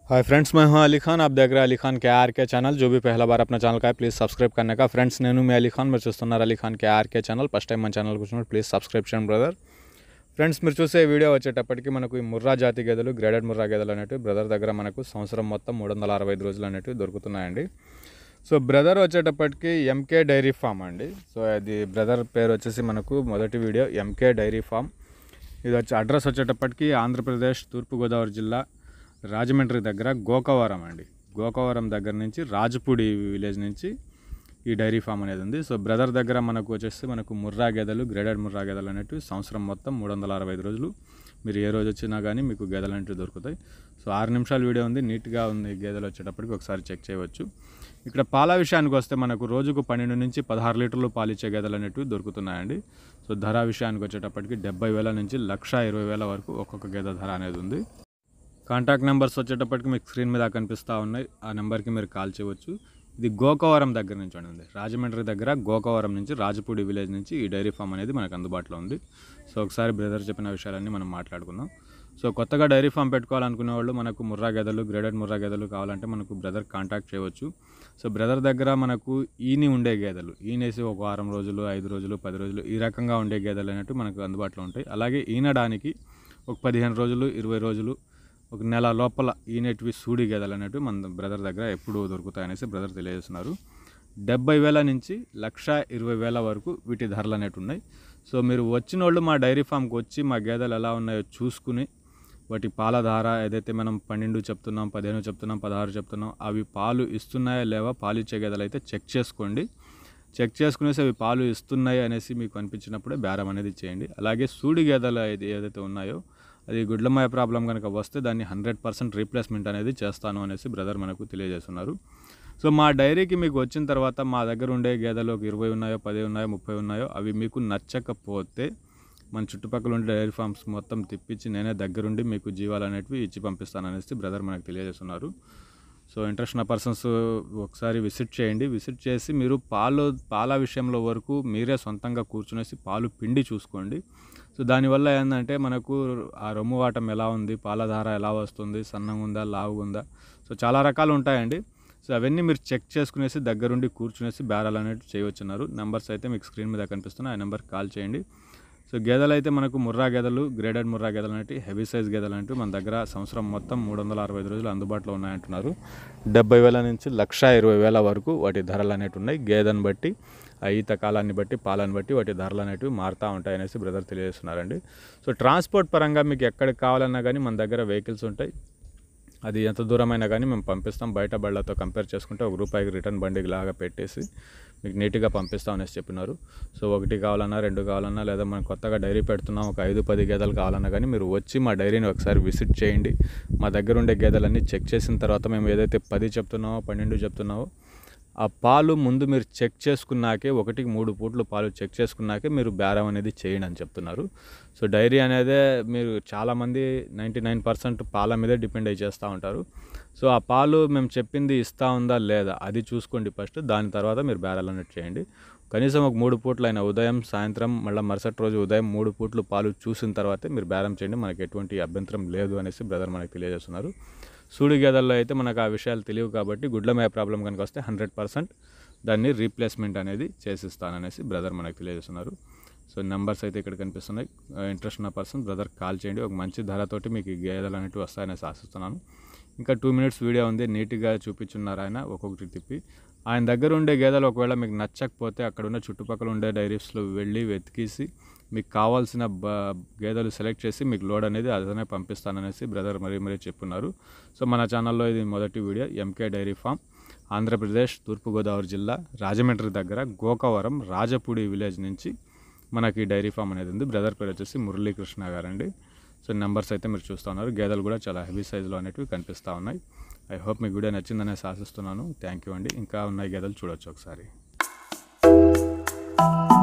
hi friends मैं हूं अली खान आप देख रहे हैं अली खान के आर के चैनल जो भी पहला बार अपना ఛానల్ का है ప్లీజ్ సబ్స్క్రైబ్ करने का ఫ్రెండ్స్ నేను మీ అలీ ఖాన్ మీరు చూస్తున్నారు Ali Khan K RK channel first time మన ఛానల్ కూర్చున్నారు ప్లీజ్ సబ్స్క్రైబ్ చేయండి బ్రదర్ ఫ్రెండ్స్ మీరు చూసే ఈ వీడియో వచ్చేటప్పటికి మనకు ఈ ముర్రా జాతి గేదెలు గ్రేడెడ్ ముర్రా గేదెలు అనేటివి బ్రదర్ దగ్గర మనకు సంవత్సరం మొత్తం మూడు వందల అరవై ఐదు రోజులు అనేటివి దొరుకుతున్నాయండి సో బ్రదర్ వచ్చేటప్పటికి ఎంకే డైరీ ఫామ్ అండి సో అది బ్రదర్ పేరు వచ్చేసి మనకు మొదటి వీడియో ఎంకే డైరీ ఫామ్ ఇది వచ్చి అడ్రస్ వచ్చేటప్పటికి ఆంధ్రప్రదేశ్ తూర్పుగోదావరి జిల్లా రాజమండ్రి దగ్గర గోకవరం అండి గోకవరం దగ్గర నుంచి రాజపూడి విలేజ్ నుంచి ఈ డైరీ ఫామ్ అనేది ఉంది సో బ్రదర్ దగ్గర మనకు వచ్చేసి మనకు ముర్రా గేదెలు గ్రేడెడ్ ముర్రా గేదెలు అనేటివి సంవత్సరం మొత్తం మూడు వందల అరవై ఐదు రోజులు మీరు ఏ రోజు వచ్చినా కానీ మీకు గేదెలు అనేటివి దొరుకుతాయి సో ఆరు నిమిషాల వీడియో ఉంది నీట్గా ఉంది గేదెలు వచ్చేటప్పటికి ఒకసారి చెక్ చేయవచ్చు ఇక్కడ పాల విషయానికి వస్తే మనకు రోజుకు పన్నెండు నుంచి పదహారు లీటర్లు పాలిచ్చే గేదెలు అనేటివి దొరుకుతున్నాయండి సో ధర విషయానికి వచ్చేటప్పటికి డెబ్బై వేల నుంచి లక్ష ఇరవై వేల వరకు ఒక్కొక్క గేదె ధర అనేది ఉంది కాంటాక్ట్ నెంబర్స్ వచ్చేటప్పటికి మీకు స్క్రీన్ మీద కనిపిస్తూ ఉన్నాయి ఆ నెంబర్కి మీరు కాల్ చేయవచ్చు ఇది గోకవరం దగ్గర నుంచి ఉంది రాజమండ్రి దగ్గర గోకవరం నుంచి రాజపూడి విలేజ్ నుంచి ఈ డైరీ ఫామ్ అనేది మనకు అందుబాటులో ఉంది సో ఒకసారి బ్రదర్ చెప్పిన విషయాలన్నీ మనం మాట్లాడుకుందాం సో కొత్తగా డైరీ ఫామ్ పెట్టుకోవాలనుకునే వాళ్ళు మనకు ముర్రా గెదలు గ్రేడెడ్ ముర్రా గెదలు కావాలంటే మనకు బ్రదర్ కాంటాక్ట్ చేయవచ్చు సో బ్రదర్ దగ్గర మనకు ఈని ఉండే గేదెలు ఈనేసి ఒక వారం రోజులు ఐదు రోజులు పది రోజులు ఈ రకంగా ఉండే గేదెలు అనేవి మనకు అందుబాటులో ఉంటాయి అలాగే ఈనడానికి ఒక పదిహేను రోజులు ఇరవై రోజులు ఒక నెల లోపల ఈనేటివి సూడి గేదెలు అనేటివి మన బ్రదర్ దగ్గర ఎప్పుడు దొరుకుతాయనేసి బ్రదర్ తెలియజేస్తున్నారు డెబ్బై వేల నుంచి లక్ష ఇరవై వేల వరకు వీటి ధరలు అనేవి ఉన్నాయి సో మీరు వచ్చిన వాళ్ళు మా డైరీ ఫామ్కి వచ్చి మా గేదెలు ఎలా ఉన్నాయో చూసుకుని వాటి పాల ధార ఏదైతే మనం పన్నెండు చెప్తున్నాం పదిహేను చెప్తున్నాం పదహారు చెప్తున్నాం అవి పాలు ఇస్తున్నాయా లేవా పాలు ఇచ్చే గేదెలు అయితే చెక్ చేసుకోండి చెక్ చేసుకునేసి అవి పాలు ఇస్తున్నాయి అనేసి మీకు అనిపించినప్పుడే బేరం అనేది చేయండి అలాగే సూడి గేదెలు ఏది ఏదైతే ఉన్నాయో అది గుడ్లమాయ ప్రాబ్లం కనుక వస్తే దాన్ని హండ్రెడ్ పర్సెంట్ రీప్లేస్మెంట్ అనేది చేస్తాను అనేసి బ్రదర్ మనకు తెలియజేస్తున్నారు సో మా డైరీకి మీకు వచ్చిన తర్వాత మా దగ్గర ఉండే గేదెలు ఒక ఇరవై ఉన్నాయో పది ఉన్నాయో ముప్పై ఉన్నాయో అవి మీకు నచ్చకపోతే మన చుట్టుపక్కల ఉండే డైరీ ఫార్మ్స్ మొత్తం తిప్పించి నేనే దగ్గరుండి మీకు జీవాలు అనేటివి ఇచ్చి పంపిస్తాను అనేసి బ్రదర్ మనకు తెలియజేస్తున్నారు సో ఇంట్రెస్ట్ ఉన్న పర్సన్స్ ఒకసారి విజిట్ చేయండి విజిట్ చేసి మీరు పాలు పాల విషయంలో వరకు మీరే సొంతంగా కూర్చునేసి పాలు పిండి చూసుకోండి సో దానివల్ల ఏంటంటే మనకు ఆ రొమ్ము వాటం ఎలా ఉంది పాలధార ఎలా వస్తుంది సన్నంగా ఉందా లావుగా ఉందా సో చాలా రకాలు ఉంటాయండి సో అవన్నీ మీరు చెక్ చేసుకునేసి దగ్గరుండి కూర్చునేసి బేరాలు అనేవి చేయవచ్చున్నారు నెంబర్స్ అయితే మీకు స్క్రీన్ మీద కనిపిస్తున్నాయి ఆ నెంబర్కి కాల్ చేయండి సో గేదెలు అయితే మనకు ముర్రా గేదెలు గ్రేడెడ్ ముర్రా గేదెలు అనేవి హెవీ సైజ్ గేదెలు అంటే మన దగ్గర సంవత్సరం మొత్తం మూడు వందల అరవై ఐదు రోజులు అందుబాటులో ఉన్నాయంటున్నారు డెబ్బై వేల నుంచి లక్ష ఇరవై వేల వరకు వాటి ధరలు అనేవి ఉన్నాయి గేదెని బట్టి ఆ ఈత కాలాన్ని బట్టి పాలను బట్టి వాటి ధరలు అనేవి మారుతూ ఉంటాయి అనేసి బ్రదర్ తెలియజేస్తున్నారండి సో ట్రాన్స్పోర్ట్ పరంగా మీకు ఎక్కడికి కావాలన్నా కానీ మన దగ్గర వెహికల్స్ ఉంటాయి అది ఎంత దూరమైనా కానీ మేము పంపిస్తాం బయట బళ్ళతో కంపేర్ చేసుకుంటే ఒక రూపాయికి రిటర్న్ బండికి లాగా పెట్టేసి మీకు నీట్గా పంపిస్తాం అనేసి చెప్పినారు సో ఒకటి కావాలన్నా రెండు కావాలన్నా లేదా మనం కొత్తగా డైరీ పెడుతున్నాం ఒక ఐదు పది గేదెలు కావాలన్నా కానీ మీరు వచ్చి మా డైరీని ఒకసారి విజిట్ చేయండి మా దగ్గర ఉండే గేదెలన్నీ చెక్ చేసిన తర్వాత మేము ఏదైతే పది చెప్తున్నామో పన్నెండు చెప్తున్నామో ఆ పాలు ముందు మీరు చెక్ చేసుకున్నాకే ఒకటికి మూడు పూట్లు పాలు చెక్ చేసుకున్నాకే మీరు బేరం అనేది చేయండి అని చెప్తున్నారు సో డైరీ అనేదే మీరు చాలామంది నైంటీ నైన్ పర్సెంట్ పాల మీదే డిపెండ్ అయ్యి చేస్తూ ఉంటారు సో ఆ పాలు మేము చెప్పింది ఇస్తా ఉందా లేదా అది చూసుకోండి ఫస్ట్ దాని తర్వాత మీరు బేరాలు అనేది చేయండి కనీసం ఒక మూడు పూట్లు అయినా ఉదయం సాయంత్రం మళ్ళీ మరుసటి రోజు ఉదయం మూడు పూట్లు పాలు చూసిన తర్వాతే మీరు బేరం చేయండి మనకి ఎటువంటి అభ్యంతరం లేదు అనేసి బ్రదర్ మనకి తెలియజేస్తున్నారు సూడి గేదెల్లో అయితే మనకు ఆ విషయాలు తెలియవు కాబట్టి గుడ్ల మేయ ప్రాబ్లం కనుక వస్తే హండ్రెడ్ పర్సెంట్ దాన్ని రీప్లేస్మెంట్ అనేది చేసిస్తాననేసి బ్రదర్ మనకు తెలియజేస్తున్నారు సో నెంబర్స్ అయితే ఇక్కడ కనిపిస్తున్నాయి ఇంట్రెస్ట్ ఉన్న పర్సన్ బ్రదర్ కాల్ చేయండి ఒక మంచి ధరతోటి మీకు ఈ గేదెలు అనేవి వస్తాయనేసి ఆశిస్తున్నాను ఇంకా టూ మినిట్స్ వీడియో ఉంది నీట్గా చూపించున్నారు ఆయన ఒక్కొక్కటి తిప్పి ఆయన దగ్గర ఉండే గేదెలు ఒకవేళ మీకు నచ్చకపోతే అక్కడ ఉన్న చుట్టుపక్కల ఉండే డైరీస్లో వెళ్ళి వెతికేసి మీకు కావాల్సిన బ గేదెలు సెలెక్ట్ చేసి మీకు లోడ్ అనేది అదనే పంపిస్తాననేసి బ్రదర్ మరీ మరీ చెప్పున్నారు సో మన ఛానల్లో ఇది మొదటి video MK dairy farm Andhra Pradesh తూర్పుగోదావరి జిల్లా రాజమండ్రి దగ్గర గోకవరం రాజపూడి విలేజ్ నుంచి మనకి డైరీ ఫామ్ అనేది ఉంది బ్రదర్ పేరు వచ్చేసి మురళీకృష్ణ గారండి సో నెంబర్స్ అయితే మీరు చూస్తూ ఉన్నారు గేదెలు కూడా చాలా హెవీ సైజులో అనేటివి కనిపిస్తూ ఉన్నాయి ఐ హోప్ మీకు వీడియో నచ్చిందనేసి ఆశిస్తున్నాను థ్యాంక్ యూ అండి ఇంకా ఉన్నాయి గేదెలు చూడొచ్చు ఒకసారి